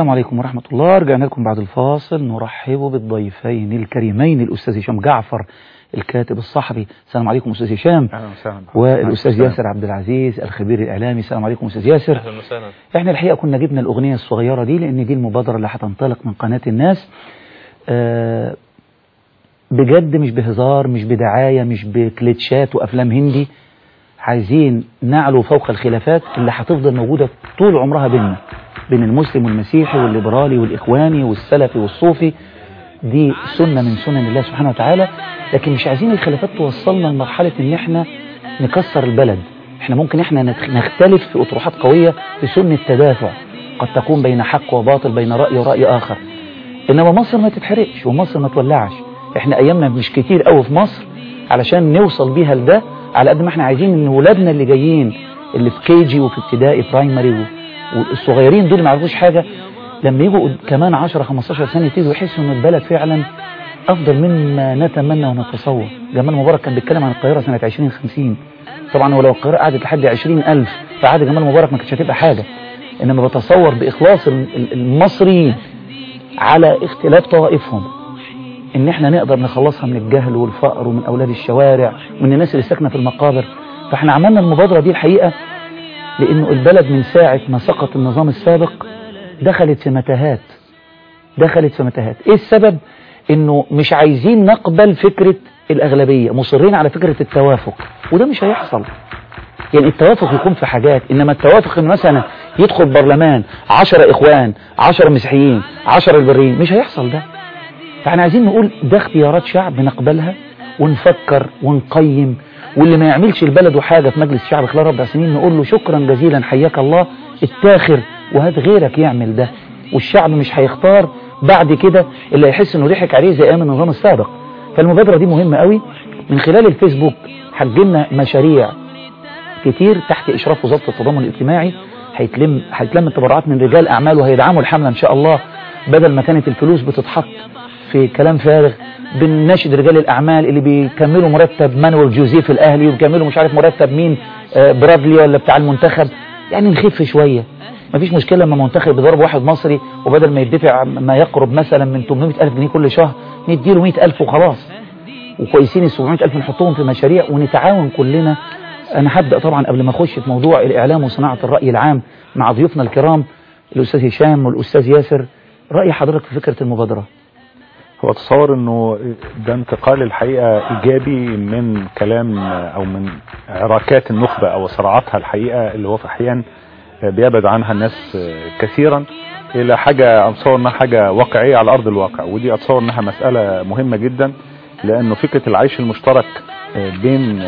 السلام عليكم ورحمة الله رجعنا لكم بعد الفاصل نرحب بالضيفين الكريمين الأستاذ هشام جعفر الكاتب الصحفي السلام عليكم أستاذ هشام اهلا وسهلا والأستاذ ياسر عبد العزيز الخبير الإعلامي السلام عليكم أستاذ ياسر اهلا وسهلا احنا الحقيقة كنا جبنا الأغنية الصغيرة دي لأن دي المبادرة اللي هتنطلق من قناة الناس آه، بجد مش بهزار مش بدعاية مش بكليتشات وأفلام هندي عايزين نعلو فوق الخلافات اللي هتفضل موجودة طول عمرها بيننا بين المسلم والمسيحي والليبرالي والإخواني والسلفي والصوفي دي سنة من سنن الله سبحانه وتعالى لكن مش عايزين الخلافات توصلنا لمرحلة ان احنا نكسر البلد احنا ممكن احنا نت- نختلف في اطروحات قوية في سن التدافع قد تكون بين حق وباطل بين رأي ورأي آخر انما مصر ما تتحرقش ومصر ما تولعش احنا ايامنا مش كتير قوي في مصر علشان نوصل بيها لده على قد ما احنا عايزين ان ولادنا اللي جايين اللي في كي جي وفي ابتدائي برايمري و- والصغيرين دول ما يعرفوش حاجة لما يجوا قد- كمان 10 15 سنة يبتدوا يحسوا ان البلد فعلا افضل مما نتمنى ونتصور جمال مبارك كان بيتكلم عن القاهرة سنة 2050 طبعا ولو القاهرة قعدت لحد 20000 فعاد جمال مبارك ما كانتش هتبقى حاجة انما بتصور باخلاص ال- ال- المصريين على اختلاف طوائفهم ان احنا نقدر نخلصها من الجهل والفقر ومن اولاد الشوارع ومن الناس اللي ساكنه في المقابر فاحنا عملنا المبادره دي الحقيقه لانه البلد من ساعه ما سقط النظام السابق دخلت في متاهات دخلت في متاهات ايه السبب انه مش عايزين نقبل فكره الاغلبيه مصرين على فكره التوافق وده مش هيحصل يعني التوافق يكون في حاجات انما التوافق ان مثلا يدخل برلمان 10 اخوان 10 مسيحيين 10 البريين مش هيحصل ده فاحنا عايزين نقول ده اختيارات شعب نقبلها ونفكر ونقيم واللي ما يعملش البلد وحاجة في مجلس الشعب خلال أربع سنين نقول له شكرا جزيلا حياك الله اتاخر وهات غيرك يعمل ده والشعب مش هيختار بعد كده اللي هيحس انه ضحك عليه زي ايام النظام السابق فالمبادرة دي مهمة قوي من خلال الفيسبوك حجمنا مشاريع كتير تحت إشراف وزارة التضامن الاجتماعي هيتلم هيتلم التبرعات من رجال أعمال وهيدعموا الحملة إن شاء الله بدل ما كانت الفلوس بتتحط في كلام فارغ بنناشد رجال الأعمال اللي بيكملوا مرتب مانويل جوزيف الأهلي وبيكملوا مش عارف مرتب مين آه، برادلي ولا بتاع المنتخب يعني نخف شوية مفيش مشكلة لما منتخب بيضرب واحد مصري وبدل ما يدفع ما يقرب مثلا من 800 ألف جنيه كل شهر نديله 100 ألف وخلاص وكويسين ال 700 ألف نحطهم في مشاريع ونتعاون كلنا أنا هبدأ طبعا قبل ما أخش في موضوع الإعلام وصناعة الرأي العام مع ضيوفنا الكرام الأستاذ هشام والأستاذ ياسر رأي حضرتك في فكرة المبادرة هو تصور انه ده انتقال الحقيقه ايجابي من كلام او من عراكات النخبه او صراعاتها الحقيقه اللي هو في احيان بيبعد عنها الناس كثيرا الى حاجه اتصور انها حاجه واقعيه على ارض الواقع ودي اتصور انها مساله مهمه جدا لانه فكره العيش المشترك بين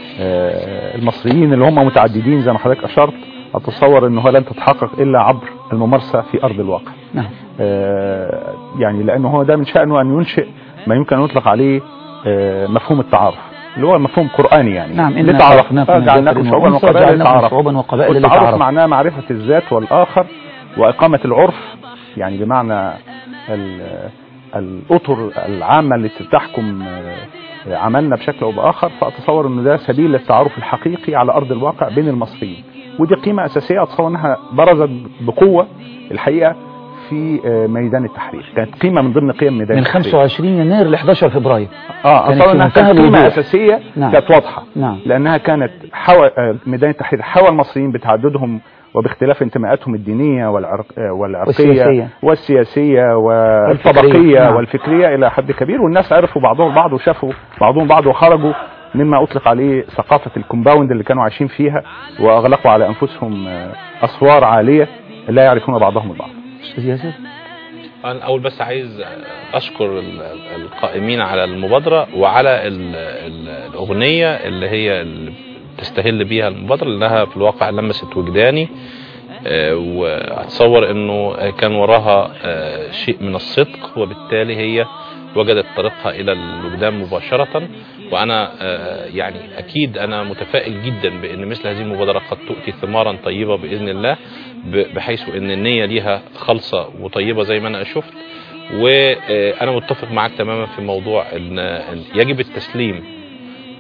المصريين اللي هم متعددين زي ما حضرتك اشرت اتصور انه لن تتحقق الا عبر الممارسه في ارض الواقع نعم آه، يعني لانه هو ده من شأنه ان ينشئ ما يمكن ان يطلق عليه آه، مفهوم التعارف اللي هو مفهوم قرآني يعني نعم إنا لتعارف خلقناكم من جعلناكم ذكر شعوبا وأنثى وقبائل وجعلناكم لتعارف شعوبا وقبائل والتعارف لتعارف معناه معرفة الذات والآخر وإقامة العرف يعني بمعنى ال- الأطر العامة التي تحكم آه، عملنا بشكل أو بآخر فأتصور أنه ده سبيل للتعارف الحقيقي على أرض الواقع بين المصريين ودي قيمة أساسية أتصور أنها برزت بقوة الحقيقة في آه، ميدان التحرير كانت قيمة من ضمن قيم ميدان من التحرير 25 يناير ل 11 فبراير اه كانت اتصور في انها منتهى كانت قيمة الوضوح. أساسية نعم. كانت واضحة نعم لأنها كانت حوى آه، ميدان التحرير حوى المصريين بتعددهم وباختلاف انتماءاتهم الدينية والعرق آه، والعرقية والسياسية. والسياسية والفكرية. والطبقية نعم. والفكرية إلى حد كبير والناس عرفوا بعضهم بعض وشافوا بعضهم بعض وخرجوا مما أطلق عليه ثقافة الكومباوند اللي كانوا عايشين فيها وأغلقوا على أنفسهم آه، أسوار عالية لا يعرفون بعضهم البعض أستاذ ياسر انا اول بس عايز اشكر ال- القائمين على المبادره وعلى ال ال الاغنيه اللي هي اللي تستهل بيها المبادره لانها في الواقع لمست وجداني آه، واتصور انه كان وراها آه، شيء من الصدق وبالتالي هي وجدت طريقها الى الوجدان مباشره وانا آه، يعني اكيد انا متفائل جدا بان مثل هذه المبادره قد تؤتي ثمارا طيبه باذن الله ب- بحيث ان النيه ليها خالصه وطيبه زي ما انا شفت وانا متفق معاك تماما في موضوع ان إن يجب التسليم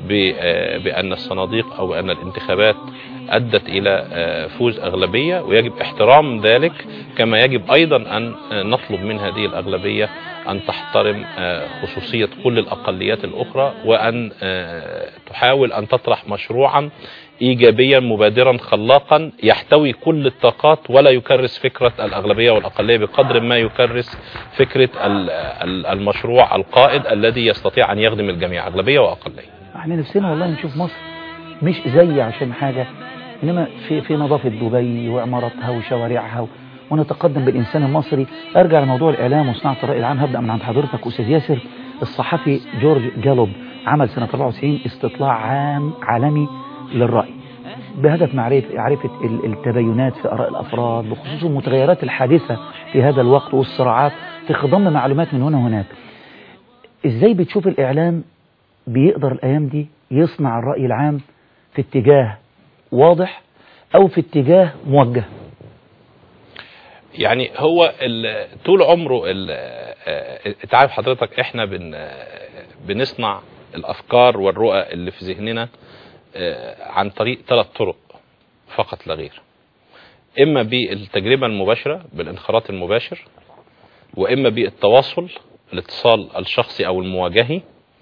ب- آه، بأن الصناديق أو بأن الانتخابات أدت إلى آه، فوز أغلبية ويجب احترام ذلك كما يجب أيضا أن آه، نطلب من هذه الأغلبية أن تحترم آه، خصوصية كل الأقليات الأخرى وأن آه، تحاول أن تطرح مشروعا ايجابيا مبادرا خلاقا يحتوي كل الطاقات ولا يكرس فكره الاغلبيه والاقليه بقدر ما يكرس فكره ال- ال- المشروع القائد الذي يستطيع ان يخدم الجميع اغلبيه واقليه. احنا نفسنا والله نشوف مصر مش زي عشان حاجة انما في في نظافة دبي وعماراتها وشوارعها و... ونتقدم بالانسان المصري ارجع لموضوع الاعلام وصناعة الرأي العام هبدأ من عند حضرتك استاذ ياسر الصحفي جورج جالوب عمل سنة 94 استطلاع عام عالمي للرأي بهدف معرفة معرفة ال- التباينات في آراء الأفراد بخصوص المتغيرات الحادثة في هذا الوقت والصراعات تخضم معلومات من هنا وهناك ازاي بتشوف الإعلام بيقدر الأيام دي يصنع الرأي العام في اتجاه واضح أو في اتجاه موجه يعني هو ال- طول عمره ال- آه، انت عارف حضرتك احنا بن آه، بنصنع الافكار والرؤى اللي في ذهننا آه، عن طريق ثلاث طرق فقط لا غير اما بالتجربه المباشره بالانخراط المباشر واما بالتواصل الاتصال الشخصي او المواجهي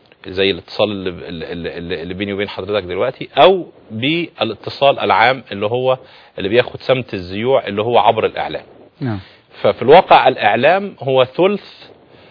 زي الاتصال اللي, اللي, اللي اللي بيني وبين حضرتك دلوقتي او بالاتصال العام اللي هو اللي بياخد سمت الزيوع اللي هو عبر الاعلام نعم ففي الواقع الاعلام هو ثلث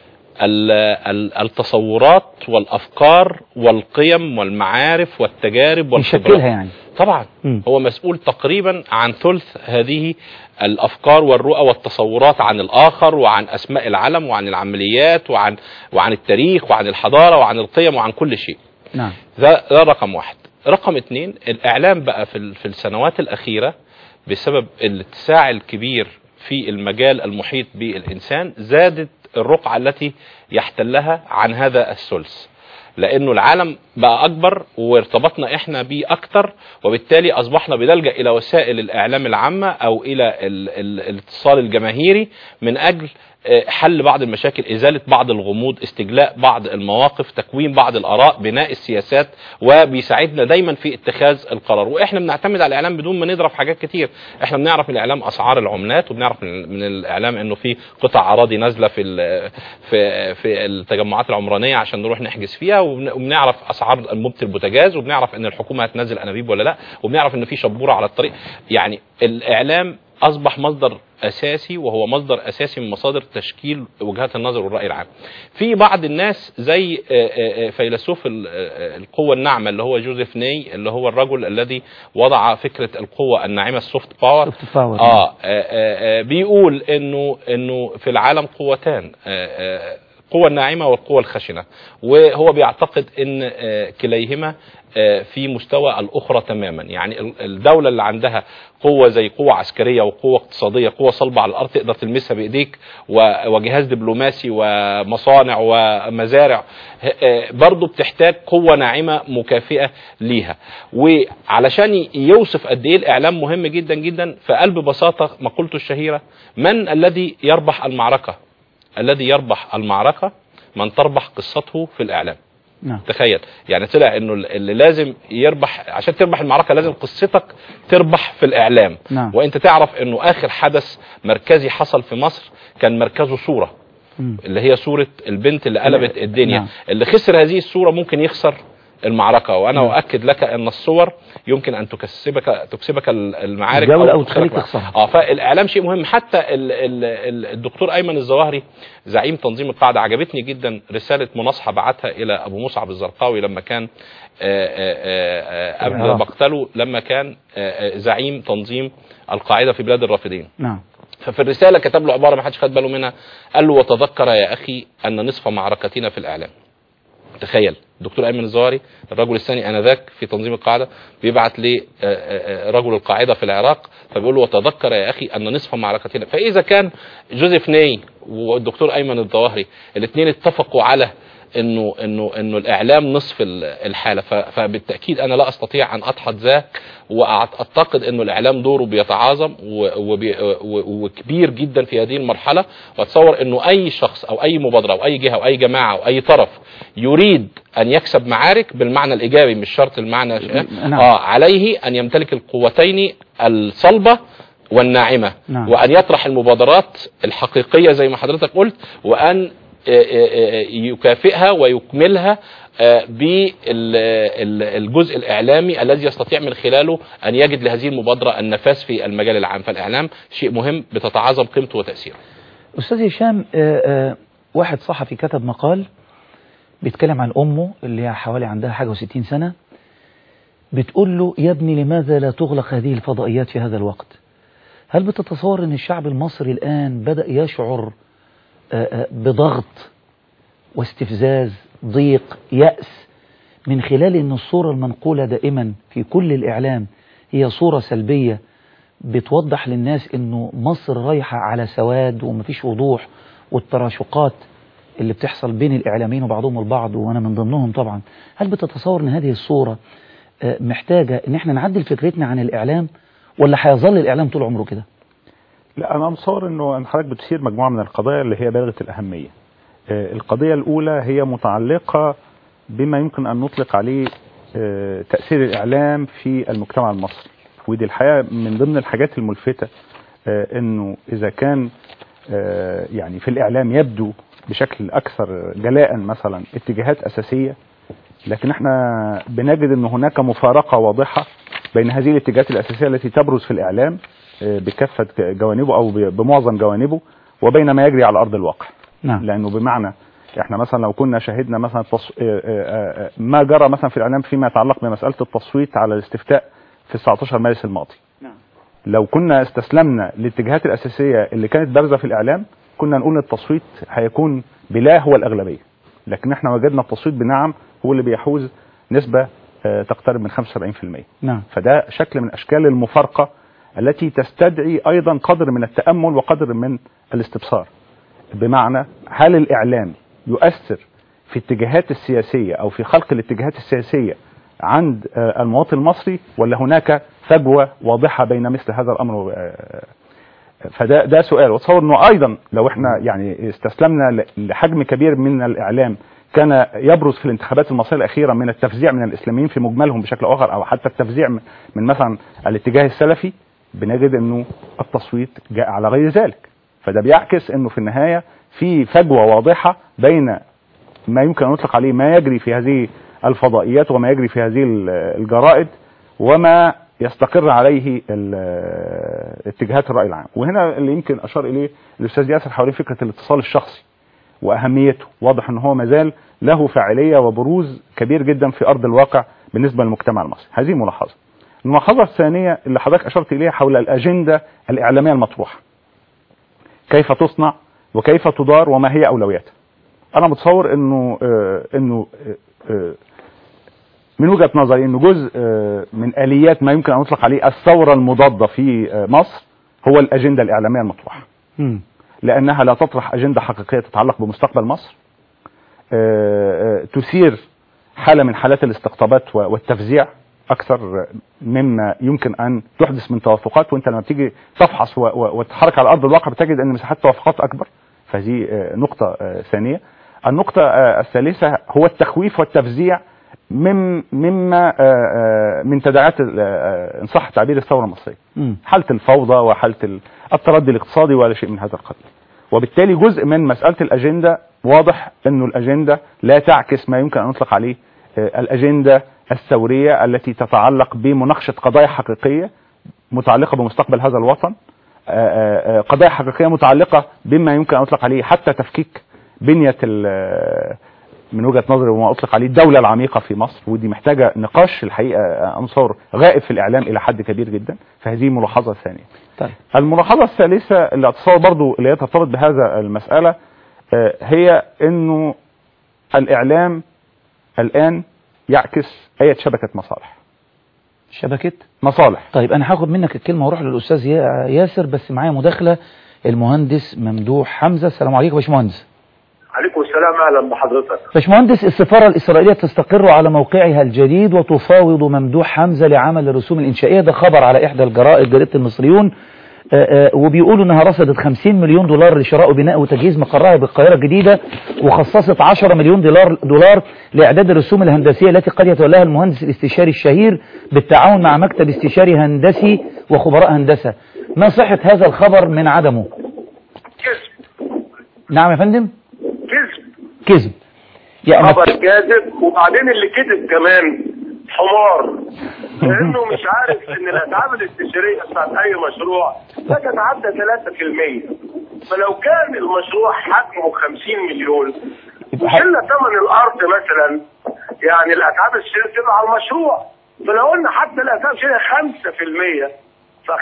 ال- ال- التصورات والافكار والقيم والمعارف والتجارب يشكلها والخبرات يعني طبعا مم. هو مسؤول تقريبا عن ثلث هذه الافكار والرؤى والتصورات عن الاخر وعن اسماء العلم وعن العمليات وعن وعن التاريخ وعن الحضاره وعن القيم وعن كل شيء نعم ده, ده رقم واحد رقم اتنين الاعلام بقى في, ال- في السنوات الاخيره بسبب الاتساع الكبير في المجال المحيط بالانسان زادت الرقعه التي يحتلها عن هذا الثلث لانه العالم بقى اكبر وارتبطنا احنا بيه اكتر وبالتالي اصبحنا بنلجا الى وسائل الاعلام العامه او الى ال ال الاتصال الجماهيري من اجل آه، حل بعض المشاكل ازاله بعض الغموض استجلاء بعض المواقف تكوين بعض الاراء بناء السياسات وبيساعدنا دايما في اتخاذ القرار واحنا بنعتمد على الاعلام بدون ما نضرب حاجات كتير احنا بنعرف من الاعلام اسعار العملات وبنعرف من من الاعلام انه في قطع اراضي نازله في ال- في في التجمعات العمرانيه عشان نروح نحجز فيها وبن- وبنعرف اسعار انبوبه البوتاجاز وبنعرف ان الحكومه هتنزل انابيب ولا لا وبنعرف ان في شبوره على الطريق يعني الاعلام اصبح مصدر اساسي وهو مصدر اساسي من مصادر تشكيل وجهات النظر والراي العام. في بعض الناس زي آه، آه، آه، فيلسوف ال- آه، القوه الناعمه اللي هو جوزيف ني اللي هو الرجل الذي وضع فكره القوه الناعمه السوفت باور سوفت باور آه, آه, آه, آه بيقول انه انه في العالم قوتان آه آه القوة الناعمة والقوة الخشنة وهو بيعتقد ان آه كليهما آه في مستوى الاخرى تماما يعني ال- الدولة اللي عندها قوة زي قوة عسكرية وقوة اقتصادية قوة صلبة على الارض تقدر تلمسها بايديك و- وجهاز دبلوماسي ومصانع ومزارع آه، برضو بتحتاج قوة ناعمة مكافئة ليها وعلشان ي- يوصف قد ايه الاعلام مهم جدا جدا فقال ببساطة مقولته الشهيرة من الذي يربح المعركة الذي يربح المعركة من تربح قصته في الاعلام نعم تخيل يعني طلع انه اللي لازم يربح عشان تربح المعركه لازم قصتك تربح في الاعلام نعم. وانت تعرف انه اخر حدث مركزي حصل في مصر كان مركزه صوره مم. اللي هي صوره البنت اللي قلبت الدنيا نعم. اللي خسر هذه الصوره ممكن يخسر المعركه وانا نعم. اؤكد لك ان الصور يمكن ان تكسبك تكسبك المعارك الجولة أو تدخلك تخليك معاك. تخسرها. اه فالاعلام شيء مهم حتى ال ال ال الدكتور ايمن الظواهري زعيم تنظيم القاعده عجبتني جدا رساله مناصحه بعتها الى ابو مصعب الزرقاوي لما كان آه، آه، آه، قبل العراق. مقتله لما كان آه، آه، زعيم تنظيم القاعده في بلاد الرافدين نعم ففي الرساله كتب له عباره ما حدش خد باله منها قال له وتذكر يا اخي ان نصف معركتنا في الاعلام تخيل دكتور ايمن الزواري الرجل الثاني انذاك في تنظيم القاعده بيبعت لرجل القاعده في العراق فبيقول له وتذكر يا اخي ان نصف معركتنا فاذا كان جوزيف ني والدكتور ايمن الظواهري الاثنين اتفقوا على انه انه انه الاعلام نصف ال- الحاله ف- فبالتاكيد انا لا استطيع ان ادحض ذاك واعتقد انه الاعلام دوره بيتعاظم و- وبي- و- وكبير جدا في هذه المرحله واتصور انه اي شخص او اي مبادره او اي جهه او اي جماعه او اي طرف يريد ان يكسب معارك بالمعنى الايجابي مش شرط المعنى نعم. اه عليه ان يمتلك القوتين الصلبه والناعمه نعم. وان يطرح المبادرات الحقيقيه زي ما حضرتك قلت وان آه، آه، آه، يكافئها ويكملها بالجزء الاعلامي الذي يستطيع من خلاله ان يجد لهذه المبادره النفاذ في المجال العام فالاعلام شيء مهم بتتعاظم قيمته وتاثيره أستاذ هشام آه، آه، واحد صحفي كتب مقال بيتكلم عن أمه اللي هي حوالي عندها حاجة وستين سنة بتقول له يا ابني لماذا لا تغلق هذه الفضائيات في هذا الوقت هل بتتصور أن الشعب المصري الآن بدأ يشعر آه، آه، بضغط واستفزاز ضيق يأس من خلال أن الصورة المنقولة دائما في كل الإعلام هي صورة سلبية بتوضح للناس انه مصر رايحة على سواد ومفيش وضوح والتراشقات اللي بتحصل بين الاعلاميين وبعضهم البعض وانا من ضمنهم طبعا هل بتتصور ان هذه الصورة آه، محتاجة ان احنا نعدل فكرتنا عن الاعلام ولا هيظل الاعلام طول عمره كده لا انا متصور انه ان حضرتك بتثير مجموعه من القضايا اللي هي بالغه الاهميه. آه، القضيه الاولى هي متعلقه بما يمكن ان نطلق عليه آه، تاثير الاعلام في المجتمع المصري. ودي الحقيقه من ضمن الحاجات الملفته آه، انه اذا كان آه، يعني في الاعلام يبدو بشكل اكثر جلاء مثلا اتجاهات اساسيه لكن احنا بنجد ان هناك مفارقه واضحه بين هذه الاتجاهات الاساسيه التي تبرز في الاعلام آه، بكافه جوانبه او ب- بمعظم جوانبه وبين ما يجري على ارض الواقع نعم لانه بمعنى احنا مثلا لو كنا شاهدنا مثلا تص... آه، آه، آه، ما جرى مثلا في الاعلام فيما يتعلق بمساله التصويت على الاستفتاء في 19 مارس الماضي نعم. لو كنا استسلمنا للاتجاهات الاساسيه اللي كانت بارزه في الاعلام كنا نقول التصويت هيكون بلا هو الاغلبيه لكن احنا وجدنا التصويت بنعم هو اللي بيحوز نسبه آه، تقترب من 75% نعم فده شكل من اشكال المفارقه التي تستدعي ايضا قدر من التامل وقدر من الاستبصار بمعنى هل الاعلام يؤثر في الاتجاهات السياسيه او في خلق الاتجاهات السياسيه عند آه، المواطن المصري ولا هناك فجوه واضحه بين مثل هذا الامر آه، فده ده سؤال وتصور انه ايضا لو احنا يعني استسلمنا ل- لحجم كبير من الاعلام كان يبرز في الانتخابات المصريه الاخيره من التفزيع من الاسلاميين في مجملهم بشكل اخر او حتى التفزيع من من مثلا الاتجاه السلفي بنجد انه التصويت جاء على غير ذلك فده بيعكس انه في النهايه في فجوه واضحه بين ما يمكن ان نطلق عليه ما يجري في هذه الفضائيات وما يجري في هذه ال- الجرائد وما يستقر عليه ال- اتجاهات الراي العام وهنا اللي يمكن اشار اليه الاستاذ ياسر حوالين فكره الاتصال الشخصي واهميته واضح ان هو مازال له فاعليه وبروز كبير جدا في ارض الواقع بالنسبه للمجتمع المصري هذه ملاحظه الملاحظه الثانيه اللي حضرتك اشرت اليها حول الاجنده الاعلاميه المطروحه كيف تصنع وكيف تدار وما هي اولوياتها انا متصور انه آه انه آه آه من وجهه نظري انه جزء آه من اليات ما يمكن ان نطلق عليه الثوره المضاده في آه مصر هو الاجنده الاعلاميه المطروحه مم. لانها لا تطرح اجنده حقيقيه تتعلق بمستقبل مصر آه، آه، تثير حاله من حالات الاستقطابات و- والتفزيع اكثر مما يمكن ان تحدث من توافقات وانت لما بتيجي تفحص و- و- وتتحرك على ارض الواقع بتجد ان مساحات التوافقات اكبر فهذه آه، نقطه آه، ثانيه النقطه آه، الثالثه هو التخويف والتفزيع من مما آه، آه، من تداعيات ال- آه، ان صح تعبير الثوره المصريه مم. حاله الفوضى وحاله ال- التردي الاقتصادي ولا شيء من هذا القبيل وبالتالي جزء من مساله الاجنده واضح انه الاجنده لا تعكس ما يمكن ان نطلق عليه آه، الاجنده الثوريه التي تتعلق بمناقشه قضايا حقيقيه متعلقه بمستقبل هذا الوطن آه، آه، آه، قضايا حقيقيه متعلقه بما يمكن ان نطلق عليه حتى تفكيك بنيه ال- من وجهه نظري وما اطلق عليه الدوله العميقه في مصر ودي محتاجه نقاش الحقيقه آه، انصار غائب في الاعلام الى حد كبير جدا فهذه ملاحظه ثانيه طيب الملاحظة الثالثة اللي اتصور برضو اللي هي ترتبط بهذا المسألة آه، هي انه الاعلام الان يعكس اية شبكة مصالح شبكة مصالح طيب انا هاخد منك الكلمة واروح للاستاذ يا- ياسر بس معايا مداخلة المهندس ممدوح حمزة السلام عليكم يا باشمهندس عليكم السلام اهلا بحضرتك باشمهندس السفارة الإسرائيلية تستقر على موقعها الجديد وتفاوض ممدوح حمزة لعمل الرسوم الإنشائية ده خبر على إحدى الجرائد جريدة المصريون آه، آه، وبيقولوا انها رصدت 50 مليون دولار لشراء وبناء وتجهيز مقرها بالقاهرة الجديدة وخصصت 10 مليون دولار دولار لإعداد الرسوم الهندسية التي قد يتولاها المهندس الاستشاري الشهير بالتعاون مع مكتب استشاري هندسي وخبراء هندسة ما صحة هذا الخبر من عدمه كذب نعم يا فندم كذب كذب يعني ما- خبر كاذب وبعدين اللي كذب كمان حمار لانه مش عارف ان الاتعاب الاستشاريه بتاعت اي مشروع لا تتعدى 3% فلو كان المشروع حجمه 50 مليون وشلنا ثمن الارض مثلا يعني الاتعاب الاستشاريه تبقى على المشروع فلو قلنا حتى الاتعاب الاستشاريه 5% ف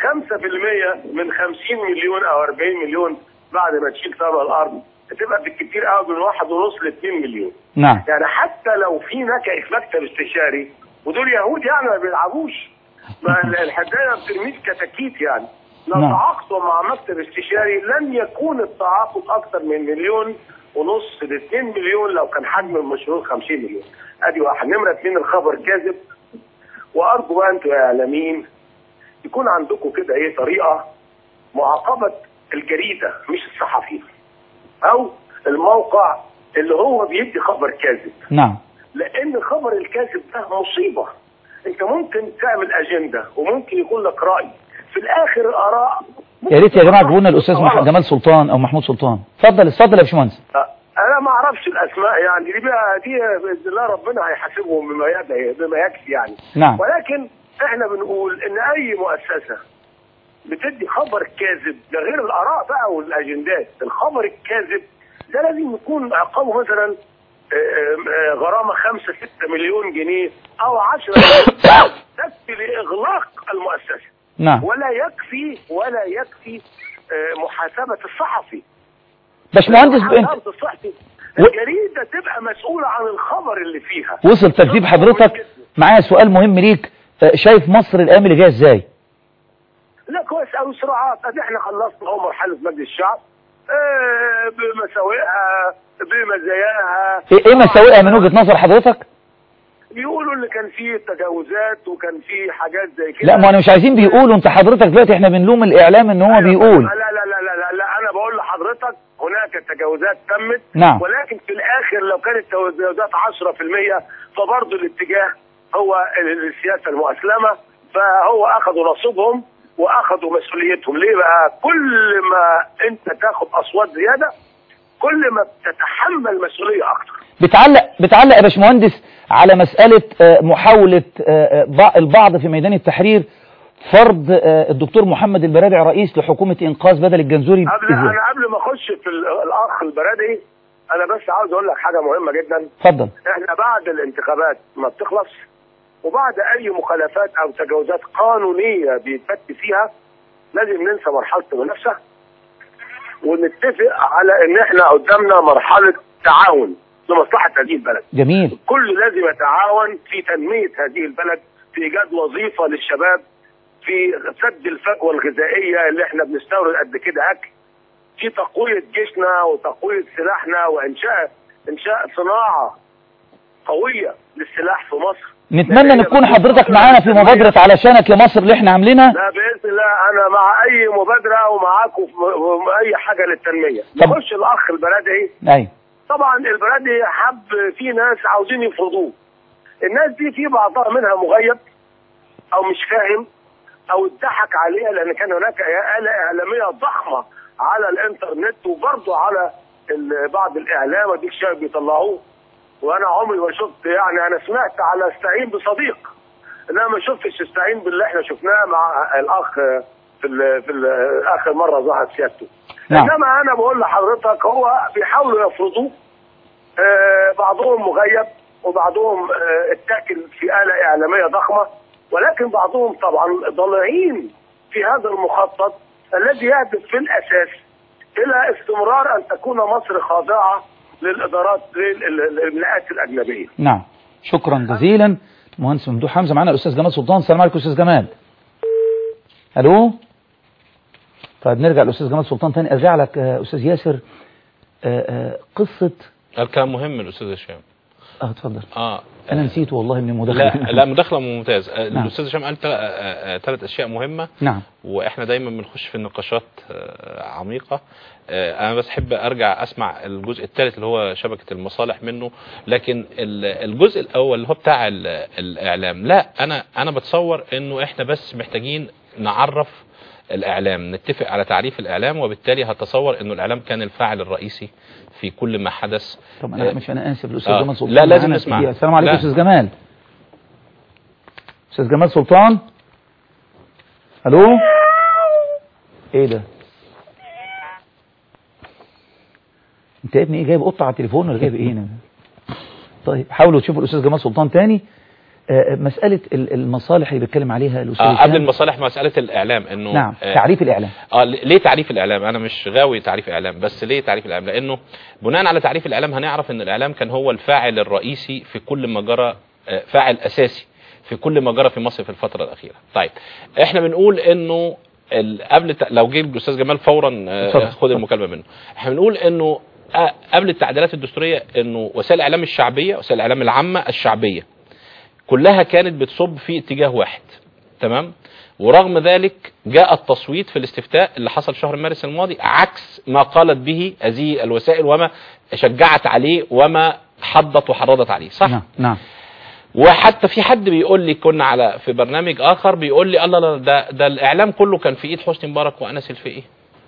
5% من 50 مليون او 40 مليون بعد ما تشيل ثمن الارض هتبقى بالكثير قوي من واحد ونص ل 2 مليون نعم يعني حتى لو في هناك مكتب استشاري ودول يهود يعني ما بيلعبوش ما ال- الحدايه ما بترميش كتاكيت يعني لو نعم. تعاقدوا مع مكتب استشاري لن يكون التعاقد اكثر من مليون ونص ل 2 مليون لو كان حجم المشروع 50 مليون ادي واحد نمره اثنين الخبر كاذب وارجو بقى انتوا يا اعلاميين يكون عندكم كده ايه طريقه معاقبه الجريده مش الصحفي او الموقع اللي هو بيدي خبر كاذب نعم لان خبر الكاذب ده مصيبه انت ممكن تعمل اجنده وممكن يكون لك راي في الاخر الاراء يا ريت يا جماعة تجيبوا لنا الأستاذ مح- جمال سلطان أو محمود سلطان اتفضل اتفضل يا باشمهندس انا ما اعرفش الاسماء يعني دي بقى دي باذن الله ربنا هيحاسبهم بما يد- بما يكفي يعني نعم ولكن احنا بنقول ان اي مؤسسه بتدي خبر كاذب ده غير الاراء بقى والاجندات الخبر الكاذب ده لازم يكون عقابه مثلا آه، آه، غرامه 5 6 مليون جنيه او 10 مليون تكفي لاغلاق المؤسسه نعم ولا يكفي ولا يكفي آه، محاسبه الصحفي باشمهندس انت محاسبة الصحفي الجريده تبقى مسؤوله عن الخبر اللي فيها وصل تكذيب حضرتك معايا سؤال مهم ليك آه، شايف مصر الأيام اللي جايه ازاي لا كويس قوي صراعات ادي احنا خلصنا اهو مرحله مجلس الشعب آه، بمساوئها بمزاياها ايه إيه مساوئها من وجهة نظر حضرتك بيقولوا اللي كان فيه تجاوزات وكان فيه حاجات زي كده لا ما انا مش عايزين بيقولوا انت حضرتك دلوقتي احنا بنلوم الاعلام ان هو بيقول لا لا لا لا لا, لا انا بقول لحضرتك هناك تجاوزات تمت نعم. ولكن في الاخر لو كانت التجاوزات 10% فبرضه الاتجاه هو ال- السياسه المؤسلمه فهو اخذوا نصيبهم واخذوا مسؤوليتهم ليه بقى كل ما انت تاخد اصوات زياده كل ما بتتحمل مسؤوليه اكتر بتعلق بتعلق يا باشمهندس على مسألة آه، محاولة آه، آه، بع- البعض في ميدان التحرير فرض آه، الدكتور محمد البرادعي رئيس لحكومة إنقاذ بدل الجنزوري قبل إزاي؟ انا قبل ما اخش في ال- الاخ البرادعي انا بس عاوز اقول لك حاجه مهمه جدا اتفضل احنا بعد الانتخابات ما بتخلص وبعد اي مخالفات او تجاوزات قانونيه بيتبت فيها لازم ننسى مرحله المنافسه ونتفق على ان احنا قدامنا مرحله تعاون لمصلحه هذه البلد جميل كل لازم يتعاون في تنميه هذه البلد في ايجاد وظيفه للشباب في سد الفجوه الغذائيه اللي احنا بنستورد قد كده اكل في تقويه جيشنا وتقويه سلاحنا وانشاء انشاء صناعه قويه للسلاح في مصر نتمنى ان تكون حضرتك معانا في مبادرة علشانك لمصر اللي احنا عاملينها لا باذن الله انا مع اي مبادره ومعاكم في م- في اي حاجه للتنميه طب- نخش الاخ البلدي ايوه طبعا البلدي حب في ناس عاوزين يفرضوه الناس دي في بعضها منها مغيب او مش فاهم او اتضحك عليها لان كان هناك آلة اعلاميه ضخمه على الانترنت وبرضه على ال- بعض الاعلام وديك شايف بيطلعوه وانا عمري ما شفت يعني انا سمعت على استعين بصديق انما ما شفتش استعين باللي احنا شفناه مع الاخ في ال في ال اخر مره ظهر سيادته نعم. انما انا بقول لحضرتك هو بيحاولوا يفرضوه آه بعضهم مغيب وبعضهم آه اتاكل في آلة إعلامية ضخمة ولكن بعضهم طبعا ضالعين في هذا المخطط الذي يهدف في الأساس إلى استمرار أن تكون مصر خاضعة للإدارات للإملاءات الأجنبية نعم شكرا جزيلا مهندس ممدوح حمزة معانا الأستاذ جمال سلطان السلام عليكم أستاذ جمال ألو طيب نرجع للأستاذ جمال سلطان تاني أرجع لك آه، أستاذ ياسر آه، آه، قصة الكلام مهم الاستاذ هشام اه اتفضل اه انا نسيت والله من المداخلة لا لا مداخله ممتاز آه، نعم. الاستاذ هشام قال ثلاث اشياء مهمه نعم واحنا دايما بنخش في النقاشات آه، عميقه آه، انا بس احب ارجع اسمع الجزء الثالث اللي هو شبكه المصالح منه لكن ال- الجزء الاول اللي هو بتاع ال- الاعلام لا انا انا بتصور انه احنا بس محتاجين نعرف الاعلام نتفق على تعريف الاعلام وبالتالي هتصور انه الاعلام كان الفاعل الرئيسي في كل ما حدث طب انا آه، مش انا اسف الاستاذ آه. جمال سلطان لا، لازم معانا نسمع. في دقيقة. السلام عليكم لا. استاذ جمال استاذ جمال سلطان الو ايه ده انت يا ابني ايه جايب قطه على التليفون ولا جايب ايه هنا طيب حاولوا تشوفوا الاستاذ جمال سلطان تاني آه، مساله ال- المصالح اللي بيتكلم عليها الاستاذ آه قبل هشام. المصالح مساله الاعلام انه نعم آه، تعريف الاعلام اه ليه تعريف الاعلام انا مش غاوي تعريف اعلام بس ليه تعريف الاعلام لانه بناء على تعريف الاعلام هنعرف ان الاعلام كان هو الفاعل الرئيسي في كل ما جرى آه، فاعل اساسي في كل ما جرى في مصر في الفتره الاخيره طيب احنا بنقول انه ال- قبل الت- لو جه الاستاذ جمال فورا آه، اتفضل، خد اتفضل. المكالمه منه احنا بنقول انه آه، قبل التعديلات الدستوريه انه وسائل الاعلام الشعبيه وسائل الاعلام العامه الشعبيه كلها كانت بتصب في اتجاه واحد تمام ورغم ذلك جاء التصويت في الاستفتاء اللي حصل شهر مارس الماضي عكس ما قالت به هذه الوسائل وما شجعت عليه وما حضت وحرضت عليه صح نعم نعم وحتى في حد بيقول لي كنا على في برنامج اخر بيقول لي الله لا ده ده الاعلام كله كان في ايد حسني مبارك وانس الفقي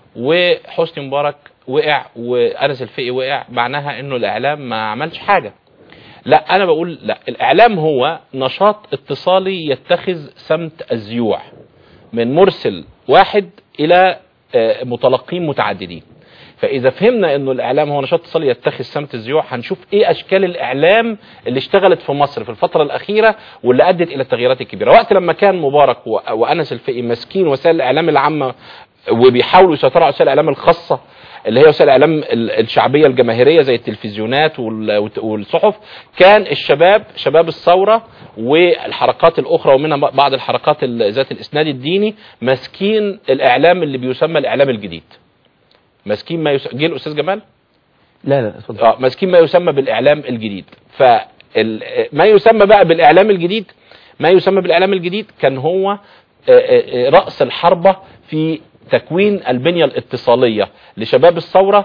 وحسني مبارك وقع وانس الفقي وقع معناها انه الاعلام ما عملش حاجه لا انا بقول لا الاعلام هو نشاط اتصالي يتخذ سمت الزيوع من مرسل واحد الى آه، متلقين متعددين فاذا فهمنا انه الاعلام هو نشاط اتصالي يتخذ سمت الزيوع هنشوف ايه اشكال الاعلام اللي اشتغلت في مصر في الفتره الاخيره واللي ادت الى التغييرات الكبيره وقت لما كان مبارك و- وانس الفقي ماسكين وسائل الاعلام العامه وبيحاولوا يسيطروا على وسائل الاعلام الخاصه اللي هي وسائل الاعلام ال- الشعبيه الجماهيريه زي التلفزيونات وال- والصحف كان الشباب شباب الثوره والحركات الاخرى ومنها بعض الحركات ال- ذات الاسناد الديني ماسكين الاعلام اللي بيسمى الاعلام الجديد ماسكين ما يس... جه الاستاذ جمال لا لا اتفضل اه ماسكين ما يسمى بالاعلام الجديد فال... ما يسمى بقى بالاعلام الجديد ما يسمى بالاعلام الجديد كان هو آه، آه، آه، راس الحربه في تكوين البنيه الاتصاليه لشباب الثوره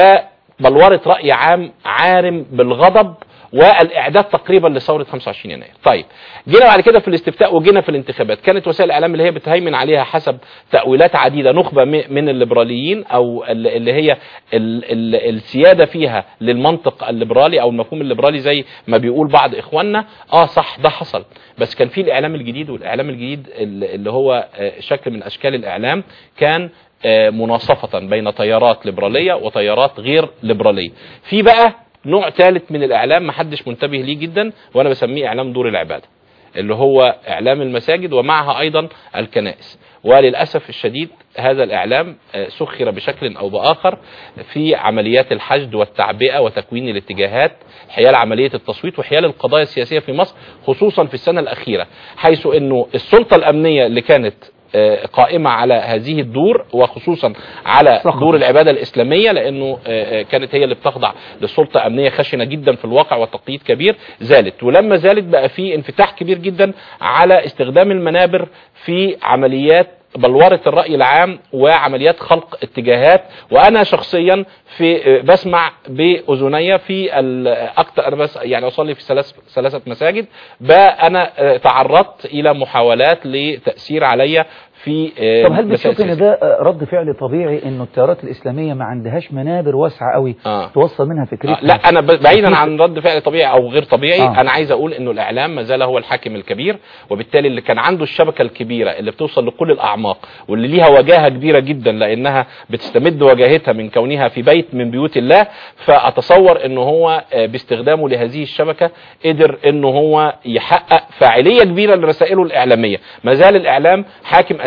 وبلوره راي عام عارم بالغضب والاعداد تقريبا لثوره 25 يناير. طيب جينا بعد كده في الاستفتاء وجينا في الانتخابات، كانت وسائل الاعلام اللي هي بتهيمن عليها حسب تاويلات عديده نخبه م- من الليبراليين او ال- اللي هي ال ال السياده فيها للمنطق الليبرالي او المفهوم الليبرالي زي ما بيقول بعض اخواننا، اه صح ده حصل، بس كان في الاعلام الجديد والاعلام الجديد ال- اللي هو آه، شكل من اشكال الاعلام كان آه، مناصفة بين تيارات ليبرالية وتيارات غير ليبرالية في بقى نوع ثالث من الإعلام محدش منتبه ليه جدا وأنا بسميه إعلام دور العبادة اللي هو إعلام المساجد ومعها أيضا الكنائس وللأسف الشديد هذا الإعلام آه، سخر بشكل أو بآخر في عمليات الحشد والتعبئة وتكوين الاتجاهات حيال عملية التصويت وحيال القضايا السياسية في مصر خصوصا في السنة الأخيرة حيث أنه السلطة الأمنية اللي كانت آه، قائمة على هذه الدور وخصوصا على سقطت. دور العبادة الإسلامية لأنه آه، آه، كانت هي اللي بتخضع لسلطة أمنية خشنة جدا في الواقع وتقييد كبير زالت ولما زالت بقى في انفتاح كبير جدا على استخدام المنابر في عمليات بلورة الرأي العام وعمليات خلق اتجاهات وأنا شخصيا في آه، بسمع بأذني في ال- أكتر أنا بس يعني أصلي في ثلاث ثلاثة مساجد بقى أنا آه، تعرضت إلى محاولات لتأثير عليا في آه، طب هل مسائل بتشوف ان سياسية. ده آه، رد فعل طبيعي انه التيارات الاسلاميه ما عندهاش منابر واسعه قوي آه. توصل منها فكرتها آه، لا انا ب- بعيدا عن رد فعل طبيعي او غير طبيعي آه. انا عايز اقول انه الاعلام ما زال هو الحاكم الكبير وبالتالي اللي كان عنده الشبكه الكبيره اللي بتوصل لكل الاعماق واللي ليها وجاهه كبيره جدا لانها بتستمد وجاهتها من كونها في بيت من بيوت الله فاتصور انه هو آه، باستخدامه لهذه الشبكه قدر انه هو يحقق فاعليه كبيره لرسائله الاعلاميه ما زال الاعلام حاكم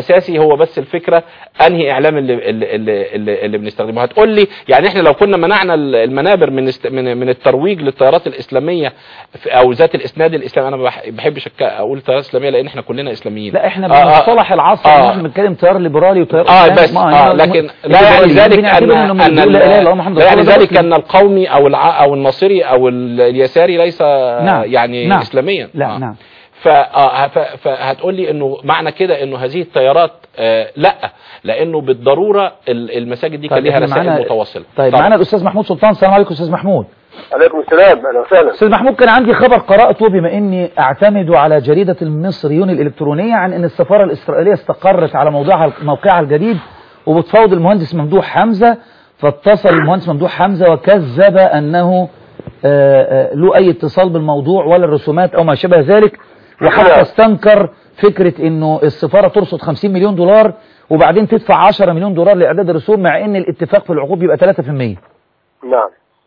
الاساسي هو بس الفكره انهي اعلام اللي اللي اللي, اللي, اللي بنستخدمه هتقول لي يعني احنا لو كنا منعنا ال- المنابر من است من, من الترويج للتيارات الاسلاميه في- او ذات الاسناد الاسلامي انا ما بح- بحبش أك- اقول تيارات اسلاميه لان احنا كلنا اسلاميين لا احنا آه، آه، بمصطلح العصر آه. احنا بنتكلم تيار ليبرالي وتيار اه إسلامي. بس ما اه هي- لكن لا يعني الليبرالي ذلك ان بنعتبر إنهم ان بيقولوا لا إله إلا الله محمد لا يعني رسول الله ذلك مسلم. ان القومي او الع او الناصري او ال- اليساري ليس نعم. يعني نعم. اسلاميا لا آه. نعم ف- آه، ف- فهتقول لي انه معنى كده انه هذه التيارات آه، لا لانه بالضروره ال- المساجد دي كان طيب ليها إحنا رسائل معانا- متواصله طيب طبعاً. معانا الاستاذ محمود سلطان السلام عليكم استاذ محمود عليكم السلام اهلا وسهلا استاذ محمود كان عندي خبر قراته بما اني اعتمد على جريده المصريون الالكترونيه عن ان السفاره الاسرائيليه استقرت على موضوعها موقعها الجديد وبتفاوض المهندس ممدوح حمزه فاتصل المهندس ممدوح حمزه وكذب انه آه، آه، له اي اتصال بالموضوع ولا الرسومات او ما شابه ذلك وحتى استنكر فكره انه السفاره ترصد 50 مليون دولار وبعدين تدفع 10 مليون دولار لاعداد الرسوم مع ان الاتفاق في العقود بيبقى 3% نعم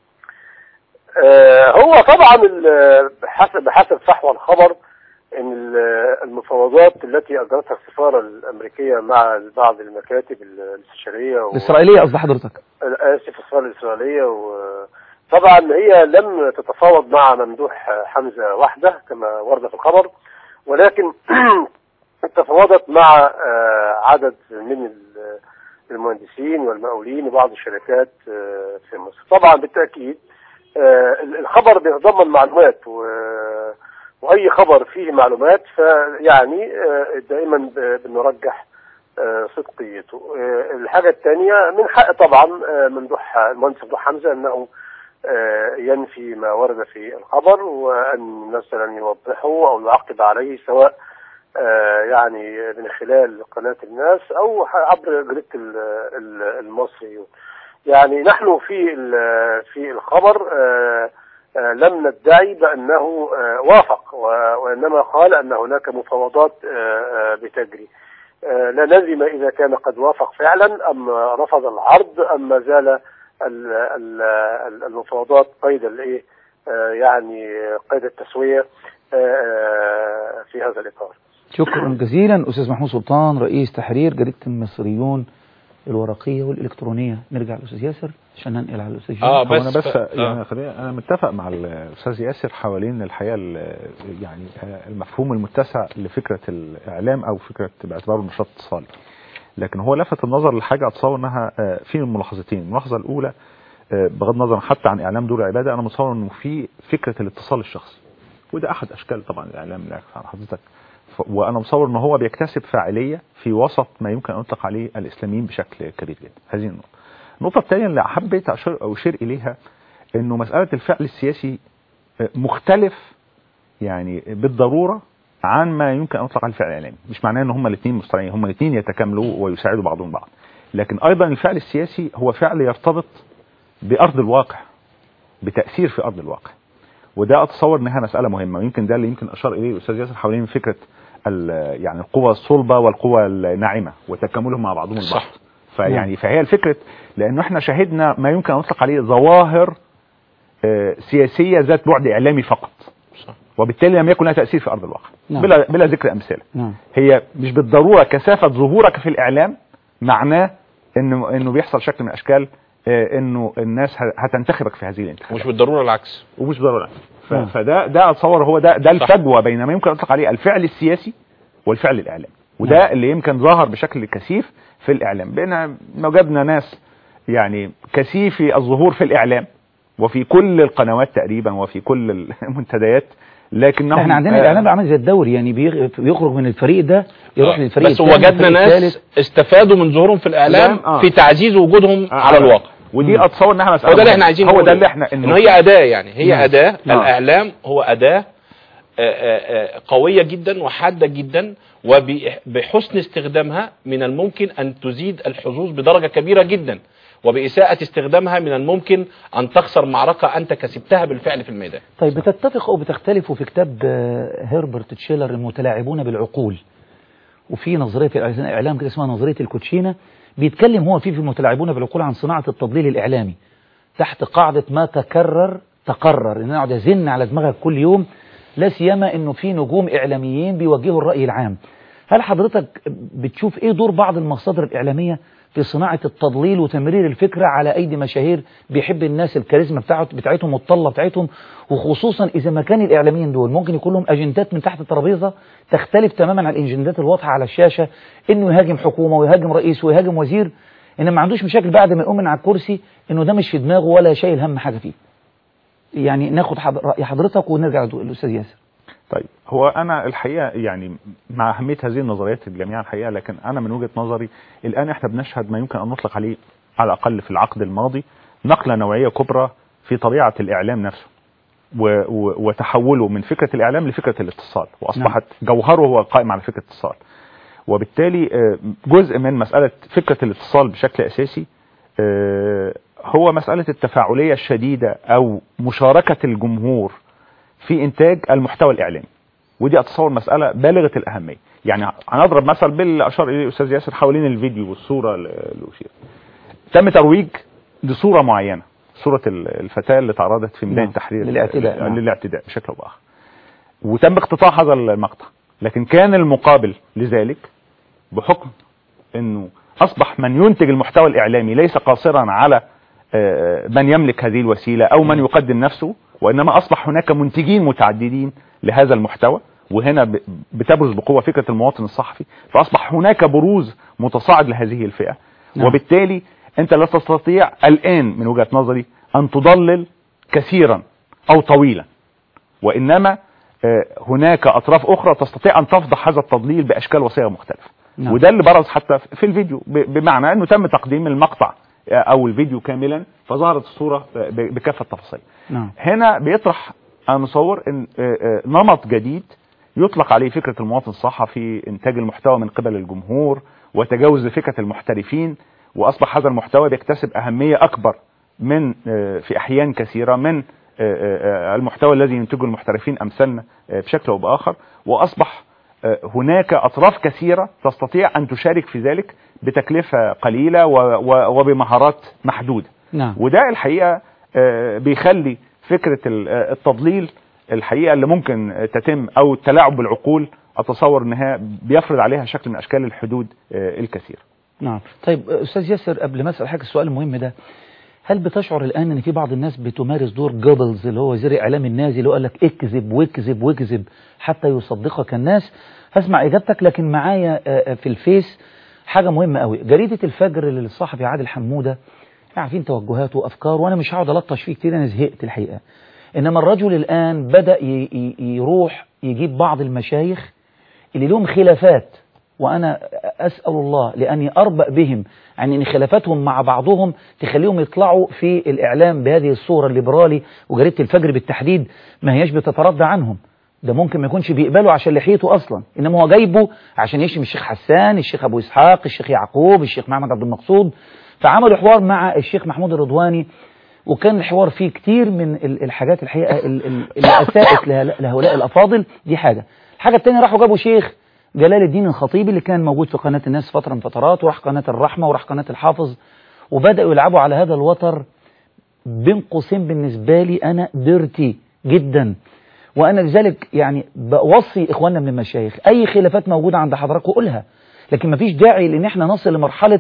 آه هو طبعا ال- بحسب بحسب فحوى الخبر ان ال- المفاوضات التي اجرتها السفاره الامريكيه مع بعض المكاتب الاستشاريه و- الاسرائيليه قصد حضرتك اسف السفاره الاسرائيليه وطبعا هي لم تتفاوض مع ممدوح حمزه وحده كما ورد في الخبر ولكن تفاوضت مع آه، عدد من ال- المهندسين والمقاولين وبعض الشركات آه، في مصر طبعا بالتاكيد آه، الخبر بيتضمن معلومات و- واي خبر فيه معلومات فيعني آه، دائما ب- بنرجح آه، صدقيته آه، الحاجة الثانية من حق طبعا آه، ممدوح المهندس ممدوح حمزة أنه آه، ينفي ما ورد في الخبر وأن مثلا يوضحه أو يعقب عليه سواء آه، يعني من خلال قناة الناس أو عبر جريدة ال- ال- المصري يعني نحن في ال- في الخبر آه، آه، لم ندعي بأنه آه، وافق و- وإنما قال أن هناك مفاوضات آه، آه، بتجري آه، لا ندري ما إذا كان قد وافق فعلا أم رفض العرض أم ما زال ال- ال- ال- المفاوضات قيد الإيه آه، يعني قيد التسوية آه، في هذا الإطار شكرا جزيلا أستاذ محمود سلطان رئيس تحرير جريدة المصريون الورقية والإلكترونية نرجع للأستاذ ياسر عشان ننقل على الأستاذ اه جمال. هو انا بس بس ف- يعني آه. خلينا انا متفق مع الاستاذ ياسر حوالين الحقيقه ال- يعني المفهوم المتسع لفكره الاعلام او فكره باعتباره نشاط اتصالي لكن هو لفت النظر لحاجه اتصور انها آه، في ملاحظتين الملاحظه الاولى آه، بغض النظر حتى عن اعلام دور العباده انا متصور انه في فكره الاتصال الشخصي وده احد اشكال طبعا الاعلام اللي عن حضرتك ف- وانا متصور ان هو بيكتسب فاعليه في وسط ما يمكن ان يطلق عليه الاسلاميين بشكل كبير جدا هذه النقطه النقطه الثانيه اللي حبيت أشير, او اشير اليها انه مساله الفعل السياسي آه، مختلف يعني بالضروره عن ما يمكن ان يطلق عليه الفعل الاعلامي مش معناه ان هما الاثنين مستريحين هما الاثنين يتكاملوا ويساعدوا بعضهم بعض لكن ايضا الفعل السياسي هو فعل يرتبط بارض الواقع بتاثير في ارض الواقع وده اتصور انها مساله مهمه ويمكن ده اللي يمكن اشار اليه الاستاذ ياسر حوالين فكره ال- يعني القوى الصلبه والقوى الناعمه وتكاملهم مع بعضهم البعض صح. فيعني فهي الفكره لانه احنا شهدنا ما يمكن ان نطلق عليه ظواهر آه، سياسيه ذات بعد اعلامي فقط صح. وبالتالي لم يكن لها تاثير في ارض الواقع نعم. بلا بلا ذكر امثله نعم هي مش بالضروره كثافه ظهورك في الاعلام معناه انه انه بيحصل شكل من اشكال آه، انه الناس ه- هتنتخبك في هذه الانتخابات مش بالضروره العكس ومش ضروري ف- نعم. فده ده اتصور هو ده ده صح. الفجوه بين ما يمكن ان يطلق عليه الفعل السياسي والفعل الاعلامي وده نعم. اللي يمكن ظهر بشكل كثيف في الاعلام بين وجدنا ناس يعني كثيفي الظهور في الاعلام وفي كل القنوات تقريبا وفي كل المنتديات لكنهم احنا عندنا آه، الإعلام عامل زي الدوري يعني بيغ- بيخرج من الفريق ده يروح آه. للفريق بس الثاني، وجدنا الفريق ناس الثالث. استفادوا من ظهورهم في الاعلام آه. في تعزيز وجودهم آه، على آه. الواقع ودي مم. اتصور انها مساله هو ده اللي مهمة. احنا عايزين هو نقوله. ده اللي احنا انه هي اداه يعني هي نعم. اداه نعم. الاعلام هو اداه آه، آه، آه، قويه جدا وحاده جدا وبحسن استخدامها من الممكن ان تزيد الحظوظ بدرجه كبيره جدا وبإساءة استخدامها من الممكن أن تخسر معركة أنت كسبتها بالفعل في الميدان طيب بتتفقوا أو بتختلفوا في كتاب آه، هيربرت تشيلر المتلاعبون بالعقول وفي نظرية في الإعلام كده اسمها نظرية الكوتشينة بيتكلم هو فيه في المتلاعبون بالعقول عن صناعة التضليل الإعلامي تحت قاعدة ما تكرر تقرر إن أنا أقعد أزن على دماغك كل يوم لا سيما إنه في نجوم إعلاميين بيوجهوا الرأي العام هل حضرتك بتشوف ايه دور بعض المصادر الإعلامية في صناعة التضليل وتمرير الفكرة على أيدي مشاهير بيحب الناس الكاريزما بتاعت بتاعتهم والطلة بتاعتهم وخصوصا إذا ما كان الإعلاميين دول ممكن يكون لهم أجندات من تحت الترابيزة تختلف تماما عن الأجندات الواضحة على الشاشة إنه يهاجم حكومة ويهاجم رئيس ويهاجم وزير إن ما عندوش مشاكل بعد ما يقوم من على الكرسي إنه ده مش في دماغه ولا شايل هم حاجة فيه يعني ناخد حض- رأي حضرتك ونرجع للأستاذ ياسر طيب هو انا الحقيقه يعني مع اهميه هذه النظريات جميعا الحقيقه لكن انا من وجهه نظري الان احنا بنشهد ما يمكن ان نطلق عليه على الاقل في العقد الماضي نقله نوعيه كبرى في طبيعه الاعلام نفسه و و وتحوله من فكره الاعلام لفكره الاتصال واصبحت جوهره هو القائم على فكره الاتصال وبالتالي آه، جزء من مساله فكره الاتصال بشكل اساسي آه، هو مساله التفاعليه الشديده او مشاركه الجمهور في انتاج المحتوى الاعلامي ودي اتصور مساله بالغه الاهميه يعني هنضرب مثل باللي اشار اليه الاستاذ ياسر حوالين الفيديو والصوره اللي أشير. تم ترويج لصوره معينه صوره ال- الفتاه اللي تعرضت في ميدان نعم. التحرير للاعتداء، نعم. للاعتداء بشكل او باخر وتم اقتطاع هذا المقطع لكن كان المقابل لذلك بحكم انه اصبح من ينتج المحتوى الاعلامي ليس قاصرا على آه، من يملك هذه الوسيله او من يقدم نفسه وانما اصبح هناك منتجين متعددين لهذا المحتوى وهنا ب- بتبرز بقوه فكره المواطن الصحفي فاصبح هناك بروز متصاعد لهذه الفئه نعم. وبالتالي انت لا تستطيع الان من وجهه نظري ان تضلل كثيرا او طويلا وانما آه، هناك اطراف اخرى تستطيع ان تفضح هذا التضليل باشكال وصيغ مختلفه نعم. وده اللي برز حتى في الفيديو ب- بمعنى انه تم تقديم المقطع آه، او الفيديو كاملا فظهرت الصوره آه، ب- بكافه تفاصيل نعم هنا بيطرح انا مصور ان آه، آه، نمط جديد يطلق عليه فكره المواطن الصحفي انتاج المحتوى من قبل الجمهور وتجاوز لفكره المحترفين واصبح هذا المحتوى بيكتسب اهميه اكبر من آه، في احيان كثيره من آه، آه، آه، المحتوى الذي ينتجه المحترفين امثالنا آه، بشكل او باخر واصبح آه، هناك اطراف كثيره تستطيع ان تشارك في ذلك بتكلفه قليله و- و- وبمهارات محدوده نعم وده الحقيقه آه، بيخلي فكره ال- آه، التضليل الحقيقه اللي ممكن آه، تتم او التلاعب بالعقول اتصور انها بيفرض عليها شكل من اشكال الحدود آه، الكثيره نعم طيب أستاذ ياسر قبل ما أسأل حضرتك السؤال المهم ده هل بتشعر الآن أن في بعض الناس بتمارس دور جوبلز اللي هو وزير الإعلام النازي اللي هو قال لك اكذب واكذب واكذب حتى يصدقك الناس هسمع إجابتك لكن معايا آه، آه، في الفيس حاجة مهمة قوي جريدة الفجر للصحفي عادل حمودة احنا عارفين توجهاته وأفكاره وأنا مش هقعد ألطش فيه كتير أنا زهقت الحقيقة إنما الرجل الآن بدأ ي- ي- يروح يجيب بعض المشايخ اللي لهم خلافات وأنا أسأل الله لأني أربأ بهم عن أن خلافاتهم مع بعضهم تخليهم يطلعوا في الإعلام بهذه الصورة الليبرالي وجريدة الفجر بالتحديد ما هياش بتتردى عنهم ده ممكن ما يكونش بيقبله عشان لحيته أصلا إنما هو جايبه عشان يشتم الشيخ حسان الشيخ أبو إسحاق الشيخ يعقوب الشيخ محمد عبد المقصود فعملوا حوار مع الشيخ محمود الرضواني وكان الحوار فيه كتير من ال- الحاجات الحقيقة ال- ال- اللي أساءت له- لهؤلاء الأفاضل دي حاجة الحاجة التانية راحوا جابوا شيخ جلال الدين الخطيبي اللي كان موجود في قناة الناس فترة من فترات وراح قناة الرحمة وراح قناة الحافظ وبدأوا يلعبوا على هذا الوتر بين قوسين بالنسبة لي أنا ديرتي جدا وأنا لذلك يعني بوصي إخواننا من المشايخ أي خلافات موجودة عند حضراتكم قولها لكن مفيش داعي لأن احنا نصل لمرحلة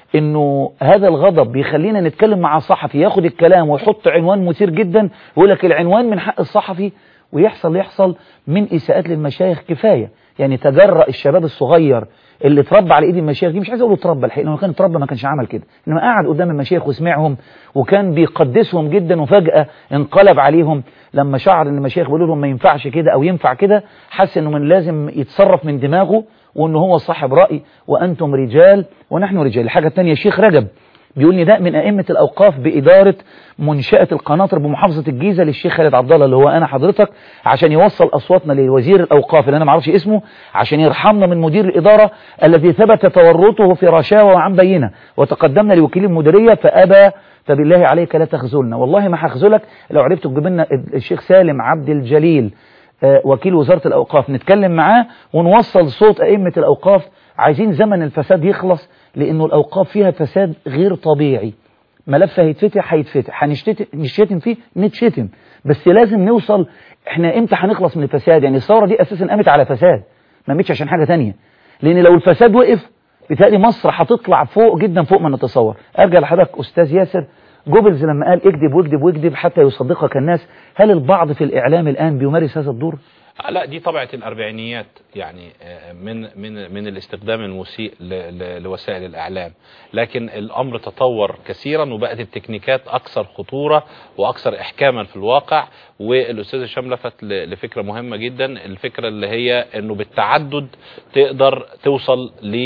انه هذا الغضب بيخلينا نتكلم مع صحفي ياخد الكلام ويحط عنوان مثير جدا ويقول لك العنوان من حق الصحفي ويحصل يحصل من اساءات للمشايخ كفايه يعني تجرأ الشباب الصغير اللي اتربى على ايد المشايخ دي مش عايز اقول اتربى الحقيقه لو كان اتربى ما كانش عمل كده انما قعد قدام المشايخ وسمعهم وكان بيقدسهم جدا وفجاه انقلب عليهم لما شعر ان المشايخ بيقولوا لهم ما ينفعش كده او ينفع كده حس انه من لازم يتصرف من دماغه وانه هو صاحب راي وانتم رجال ونحن رجال الحاجه الثانيه الشيخ رجب بيقول نداء من ائمه الاوقاف باداره منشاه القناطر بمحافظه الجيزه للشيخ خالد عبد الله اللي هو انا حضرتك عشان يوصل اصواتنا لوزير الاوقاف اللي انا ما اعرفش اسمه عشان يرحمنا من مدير الاداره الذي ثبت تورطه في رشاوى وعن بينه وتقدمنا لوكيل المديريه فابى فبالله عليك لا تخذلنا والله ما هخذلك لو عرفتوا تجيب لنا الشيخ سالم عبد الجليل آه، وكيل وزارة الأوقاف نتكلم معاه ونوصل صوت أئمة الأوقاف عايزين زمن الفساد يخلص لأنه الأوقاف فيها فساد غير طبيعي ملف هيتفتح هيتفتح هنشتت- نشتم فيه نتشتم بس لازم نوصل احنا امتى هنخلص من الفساد يعني الثورة دي أساسا قامت على فساد ما قامتش عشان حاجة تانية لان لو الفساد وقف بتهيألي مصر هتطلع فوق جدا فوق ما نتصور ارجع لحضرتك استاذ ياسر جوبلز لما قال اكذب واكذب واكذب حتى يصدقك الناس هل البعض في الاعلام الان بيمارس هذا الدور آه، لا دي طبيعة الأربعينيات يعني آه، من من من الاستخدام المسيء ل- ل- لوسائل الإعلام لكن الأمر تطور كثيرا وبقت التكنيكات أكثر خطورة وأكثر إحكاما في الواقع والأستاذ هشام لفت ل- لفكرة مهمة جدا الفكرة اللي هي أنه بالتعدد تقدر توصل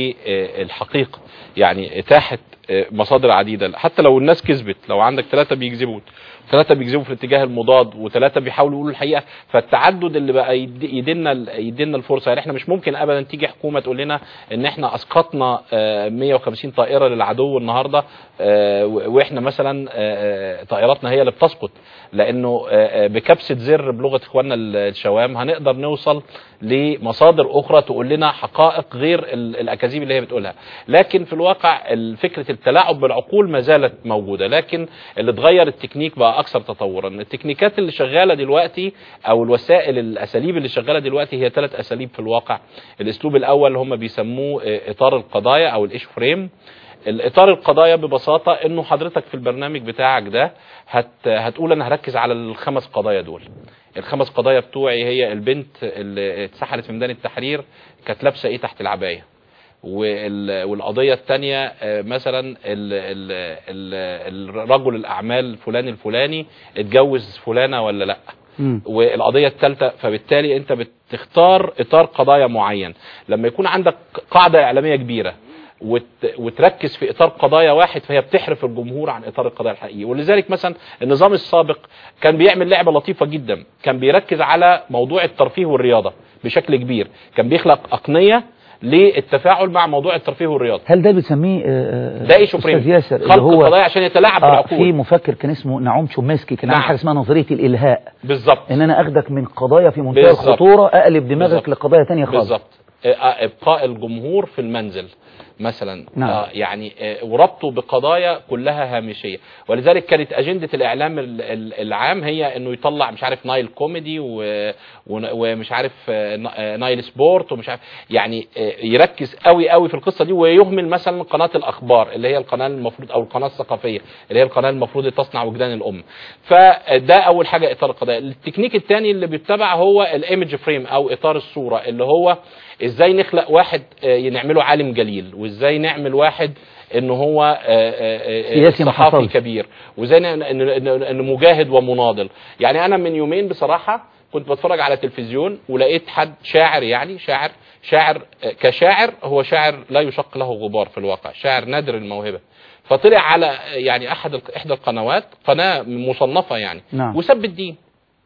للحقيقة يعني إتاحة آه، مصادر عديدة حتى لو الناس كذبت لو عندك ثلاثة بيكذبوا ثلاثة بيكذبوا في الاتجاه المضاد وثلاثة بيحاولوا يقولوا الحقيقة فالتعدد اللي بقى يد- يدينا يدينا الفرصة يعني احنا مش ممكن ابدا تيجي حكومة تقول لنا ان احنا اسقطنا آه، 150 طائرة للعدو النهاردة آه، و- واحنا مثلا آه، آه، طائراتنا هي اللي بتسقط لانه آه، آه، بكبسة زر بلغة اخواننا ال- الشوام هنقدر نوصل لمصادر اخرى تقول لنا حقائق غير ال- الاكاذيب اللي هي بتقولها لكن في الواقع ال- فكرة التلاعب بالعقول ما زالت موجودة لكن اللي اتغير التكنيك بقى اكثر تطورا التكنيكات اللي شغالة دلوقتي او الوسائل الاساليب اللي شغالة دلوقتي هي ثلاث اساليب في الواقع الاسلوب الاول هم بيسموه آه، اطار القضايا او الايش فريم الاطار القضايا ببساطه انه حضرتك في البرنامج بتاعك ده هت هتقول انا هركز على الخمس قضايا دول الخمس قضايا بتوعي هي البنت اللي اتسحلت في ميدان التحرير كانت لابسه ايه تحت العبايه وال- والقضيه الثانيه مثلا ال- ال- ال- الرجل الاعمال فلان الفلاني اتجوز فلانه ولا لا مم. والقضيه الثالثه فبالتالي انت بتختار اطار قضايا معين لما يكون عندك قاعده اعلاميه كبيره وت... وتركز في اطار قضايا واحد فهي بتحرف الجمهور عن اطار القضايا الحقيقي ولذلك مثلا النظام السابق كان بيعمل لعبه لطيفه جدا كان بيركز على موضوع الترفيه والرياضه بشكل كبير كان بيخلق اقنيه للتفاعل مع موضوع الترفيه والرياضه هل ده بتسميه آه، آه، ده ايشو فريم استاذ ياسر اللي خلق هو قضايا عشان يتلاعب آه في بالعقول مفكر كان اسمه نعوم شومسكي كان عامل نعم. حاجه اسمها نظريه الالهاء بالظبط ان انا اخدك من قضايا في منتهى بالظبط. الخطوره اقلب دماغك بالظبط. لقضايا تانية خالص بالظبط آه، آه، ابقاء الجمهور في المنزل مثلا نعم. آه يعني آه وربطه بقضايا كلها هامشيه ولذلك كانت اجنده الاعلام ال- ال- العام هي انه يطلع مش عارف نايل كوميدي و- ون- ومش عارف آه، نا- آه، نايل سبورت ومش عارف يعني آه، يركز قوي قوي في القصه دي ويهمل مثلا قناه الاخبار اللي هي القناه المفروض او القناه الثقافيه اللي هي القناه المفروض اللي تصنع وجدان الام فده اول حاجه اطار القضايا التكنيك الثاني اللي بيتبع هو الايمج فريم او اطار الصوره اللي هو ازاي نخلق واحد آه، نعمله عالم جليل وازاي نعمل واحد ان هو آه، آه، آه، سياسي ما صحافي حصلش. كبير وازاي ن- ان ان إن مجاهد ومناضل يعني انا من يومين بصراحه كنت بتفرج على تلفزيون ولقيت حد شاعر يعني شاعر شاعر آه، كشاعر هو شاعر لا يشق له غبار في الواقع شاعر نادر الموهبه فطلع على آه، يعني احد الق- احدى القنوات قناه مصنفه يعني نعم. وسب الدين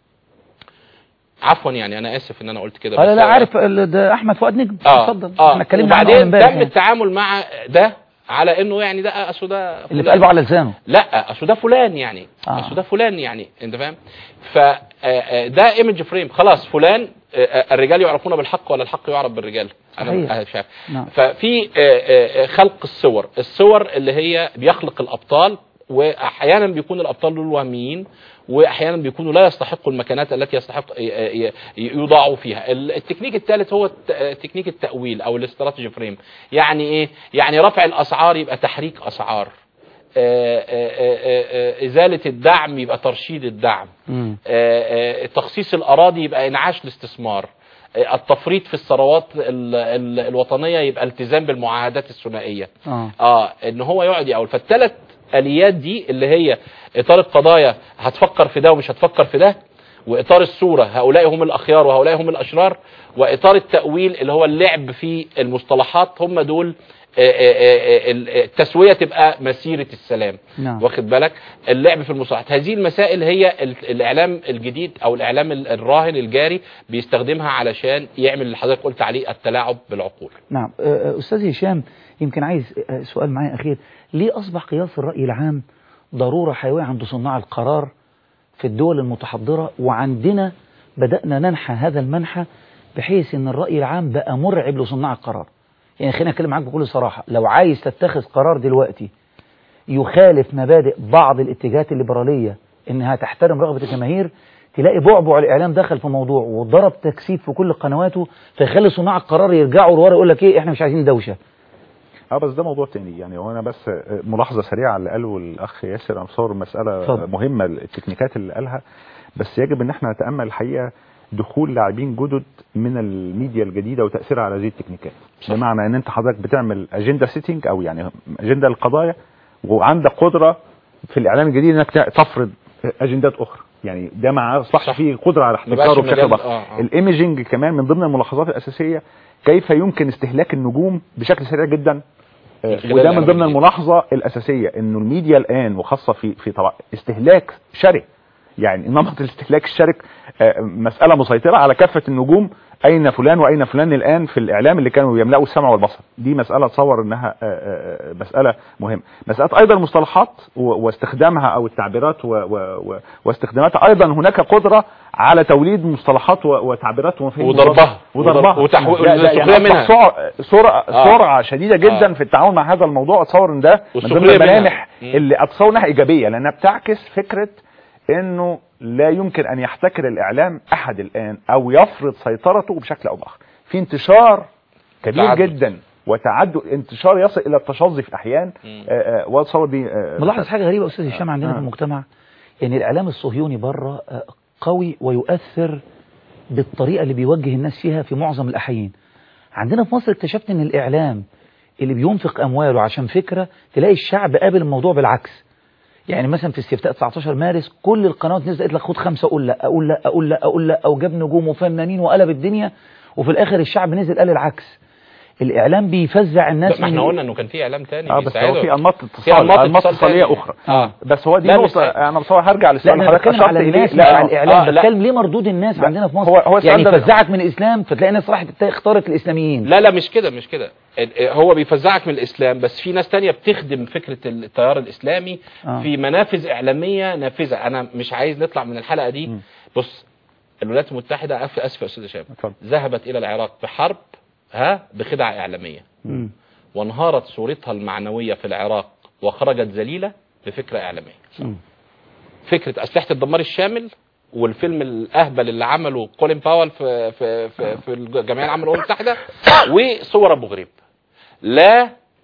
عفوا يعني انا اسف ان انا قلت كده لا لا بس لا هو- عارف ال- ده احمد فؤاد نجم اه اتفضل اه احنا اتكلمنا عنه وبعدين امبارح تم يعني. التعامل مع ده على انه يعني ده اصل ده اللي في فلان. قلبه على لسانه لا اصل ده فلان يعني آه. اصل ده فلان يعني انت فاهم فده ايمج فريم خلاص فلان آه، آه، الرجال يعرفون بالحق ولا الحق يعرف بالرجال صحيح. انا مش عارف نعم. ففي آه، آه، آه، خلق الصور الصور اللي هي بيخلق الابطال واحيانا بيكون الابطال دول وهميين واحيانا بيكونوا لا يستحقوا المكانات التي يستحق ي- ي- يوضعوا فيها ال- التكنيك الثالث هو الت- تكنيك التاويل او الاستراتيجي فريم يعني ايه يعني رفع الاسعار يبقى تحريك اسعار آه، آه، آه، آه، ازاله الدعم يبقى ترشيد الدعم مم. آه، آه، تخصيص الاراضي يبقى انعاش الاستثمار آه، التفريط في الثروات ال- ال- الوطنيه يبقى التزام بالمعاهدات الثنائيه اه اه ان هو يقعد يقول فالثلاث اليات دي اللي هي اطار القضايا هتفكر في ده ومش هتفكر في ده واطار الصوره هؤلاء هم الاخيار وهؤلاء هم الاشرار واطار التاويل اللي هو اللعب في المصطلحات هم دول آه، آه، آه، آه، التسويه تبقى مسيره السلام نعم. واخد بالك اللعب في المصطلحات هذه المسائل هي ال- الاعلام الجديد او الاعلام ال- الراهن الجاري بيستخدمها علشان يعمل اللي حضرتك قلت عليه التلاعب بالعقول نعم آه، آه، أستاذ هشام يمكن عايز آه، سؤال معايا أخير ليه أصبح قياس الرأي العام ضرورة حيوية عند صناع القرار في الدول المتحضرة وعندنا بدأنا ننحى هذا المنحى بحيث أن الرأي العام بقى مرعب لصناع القرار يعني خليني أتكلم معاك بكل صراحة لو عايز تتخذ قرار دلوقتي يخالف مبادئ بعض الاتجاهات الليبرالية إنها تحترم رغبة الجماهير تلاقي بعبع الاعلام دخل في موضوع وضرب تكثيف في كل قنواته فيخلي صناع القرار يرجعوا لورا يقول لك ايه احنا مش عايزين دوشه اه بس ده موضوع تاني يعني هو انا بس ملاحظه سريعه على اللي قاله الاخ ياسر انا مصور مساله اتفضل. مهمه التكنيكات اللي قالها بس يجب ان احنا نتامل الحقيقه دخول لاعبين جدد من الميديا الجديده وتاثيرها على هذه التكنيكات صح. بمعنى ان انت حضرتك بتعمل اجنده سيتنج او يعني اجنده للقضايا وعندك قدره في الاعلام الجديد انك تفرض اجندات اخرى يعني ده مع اصبح صح. فيه قدره على ما بقاش احتكاره بشكل مجال- بسيط آه، آه. الايميجنج كمان من ضمن الملاحظات الاساسيه كيف يمكن استهلاك النجوم بشكل سريع جدا آه، من خلال وده من الإعلام ضمن الجديد. الملاحظه الاساسيه انه الميديا الان وخاصه في في طبعا استهلاك شري يعني نمط الاستهلاك الشرك آه، مساله مسيطره على كافه النجوم اين فلان واين فلان الان في الاعلام اللي كانوا يملأوا السمع والبصر دي مساله اتصور انها آه، آه، مساله مهمه مساله ايضا المصطلحات و- واستخدامها او التعبيرات و- و- و- واستخداماتها ايضا هناك قدره على توليد مصطلحات و- وتعبيرات ومفاهيم وضربها. وضربها وتحويل- لا- لا، والسخرية يعني منها. سرعه سرعه آه. سرعه شديده جدا آه. في التعامل مع هذا الموضوع اتصور ان ده من ضمن والسخرية منها. الملامح مم. اللي اتصور انها ايجابيه لانها بتعكس فكره انه لا يمكن ان يحتكر الاعلام احد الان او يفرض سيطرته بشكل او باخر في انتشار كبير تعدد. جدا وتعدد انتشار يصل الى التشظي في احيان مم. آه، آه، واتصور دي آه، ملاحظ حاجه غريبه يا استاذ هشام عندنا آه. في المجتمع ان الاعلام الصهيوني بره آه، قوي ويؤثر بالطريقه اللي بيوجه الناس فيها في معظم الاحيان عندنا في مصر اكتشفت ان الاعلام اللي بينفق امواله عشان فكره تلاقي الشعب قابل الموضوع بالعكس يعني مثلا في استفتاء 19 مارس كل القنوات نزلت قالت لك خد خمسه اقول لا اقول لا اقول لا اقول لا او جاب نجوم وفنانين وقلب الدنيا وفي الاخر الشعب نزل قال العكس الاعلام بيفزع الناس ما احنا من- قلنا انه كان في اعلام تاني اه بس هو بيساعده. في انماط في اتصال أنماط انماط اتصال اتصاليه تاني. اخرى اه بس هو دي لا، مش نقطه عارف. انا بصور هرجع لا للسؤال انا اللي حضرتك بتكلم على اشرت اليه الناس مش لا على الاعلام آه، لا. بتكلم ليه مردود الناس لا، عندنا في مصر هو- هو السؤال يعني ده- يفزعك من الاسلام فتلاقي ناس راحت ات- اختارت الاسلاميين لا لا مش كده مش كده ال- هو بيفزعك من الاسلام بس في ناس تانية بتخدم فكره التيار الاسلامي آه. في منافذ اعلاميه نافذه انا مش عايز نطلع من الحلقه دي مم. بص الولايات المتحده أف- اسف يا استاذ هشام اتفضل. ذهبت الى العراق بحرب ها بخدعه اعلاميه مم. وانهارت صورتها المعنويه في العراق وخرجت ذليله بفكره اعلاميه مم. فكره اسلحه الدمار الشامل والفيلم الاهبل اللي عمله كولين باول في في في, في الجمعيه العامه للامم المتحده وصور ابو غريب لا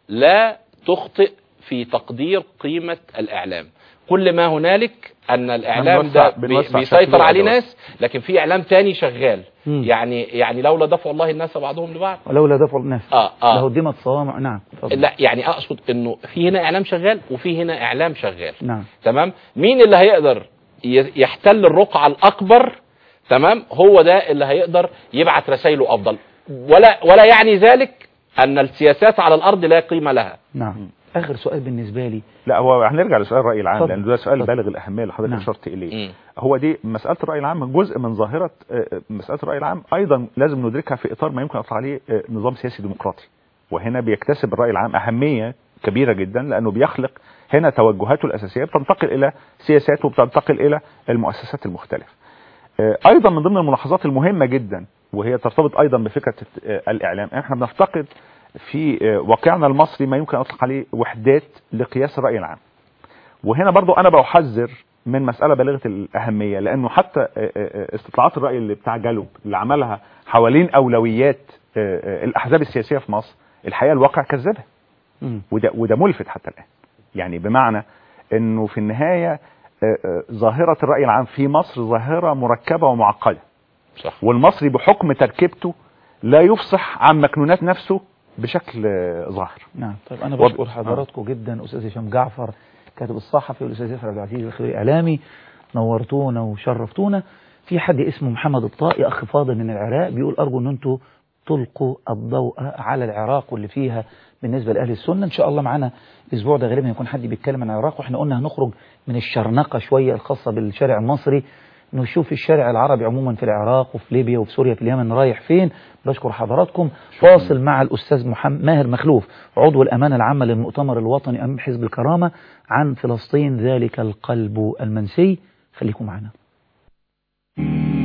لا تخطئ في تقدير قيمه الاعلام كل ما هنالك ان الاعلام ده بنوسع- بي- بنوسع بيسيطر شكله عليه وأدواره. ناس لكن في اعلام تاني شغال مم. يعني يعني لولا دفع الله الناس بعضهم لبعض ولولا دفع الناس اه اه لهدمت صوامع نعم اتفضل. لا يعني اقصد انه في هنا اعلام شغال وفي هنا اعلام شغال نعم تمام مين اللي هيقدر ي- يحتل الرقعة الأكبر تمام هو ده اللي هيقدر يبعت رسائله أفضل ولا ولا يعني ذلك أن السياسات على الأرض لا قيمة لها نعم اخر سؤال بالنسبه لي لا هو هنرجع لسؤال الراي العام اتفضل. لان ده سؤال اتفضل. بالغ الاهميه اللي حضرتك نعم. اشرت اليه مم. هو دي مساله الراي العام جزء من ظاهره آه، آه، مساله الراي العام ايضا لازم ندركها في اطار ما يمكن اطلق عليه آه، نظام سياسي ديمقراطي وهنا بيكتسب الراي العام اهميه كبيره جدا لانه بيخلق هنا توجهاته الاساسيه بتنتقل الى سياساته وبتنتقل الى المؤسسات المختلفه آه، ايضا من ضمن الملاحظات المهمه جدا وهي ترتبط ايضا بفكره آه، الاعلام احنا بنفتقد في آه، واقعنا المصري ما يمكن اطلق عليه وحدات لقياس الراي العام وهنا برضو انا بحذر من مسألة بالغة الأهمية لأنه حتى آه، آه، استطلاعات الرأي اللي بتاع جالوب اللي عملها حوالين أولويات آه، آه، الأحزاب السياسية في مصر الحقيقة الواقع كذبها مم. وده, وده ملفت حتى الآن يعني بمعنى أنه في النهاية آه، آه، ظاهرة الرأي العام في مصر ظاهرة مركبة ومعقدة صح والمصري بحكم تركيبته لا يفصح عن مكنونات نفسه بشكل آه، ظاهر نعم طيب انا وب- بشكر حضراتكم جدا استاذ هشام جعفر كاتب الصحفي والاستاذ ياسر عبد العزيز الخبير الاعلامي نورتونا وشرفتونا في حد اسمه محمد الطائي اخ فاضل من العراق بيقول ارجو ان انتم تلقوا الضوء على العراق واللي فيها بالنسبه لاهل السنه ان شاء الله معانا الاسبوع ده غالبا يكون حد بيتكلم عن العراق واحنا قلنا هنخرج من الشرنقه شويه الخاصه بالشارع المصري نشوف الشارع العربي عموما في العراق وفي ليبيا وفي سوريا في اليمن رايح فين بشكر حضراتكم فاصل مع الأستاذ محمد ماهر مخلوف عضو الأمانة العامة للمؤتمر الوطني أمام حزب الكرامة عن فلسطين ذلك القلب المنسي خليكم معنا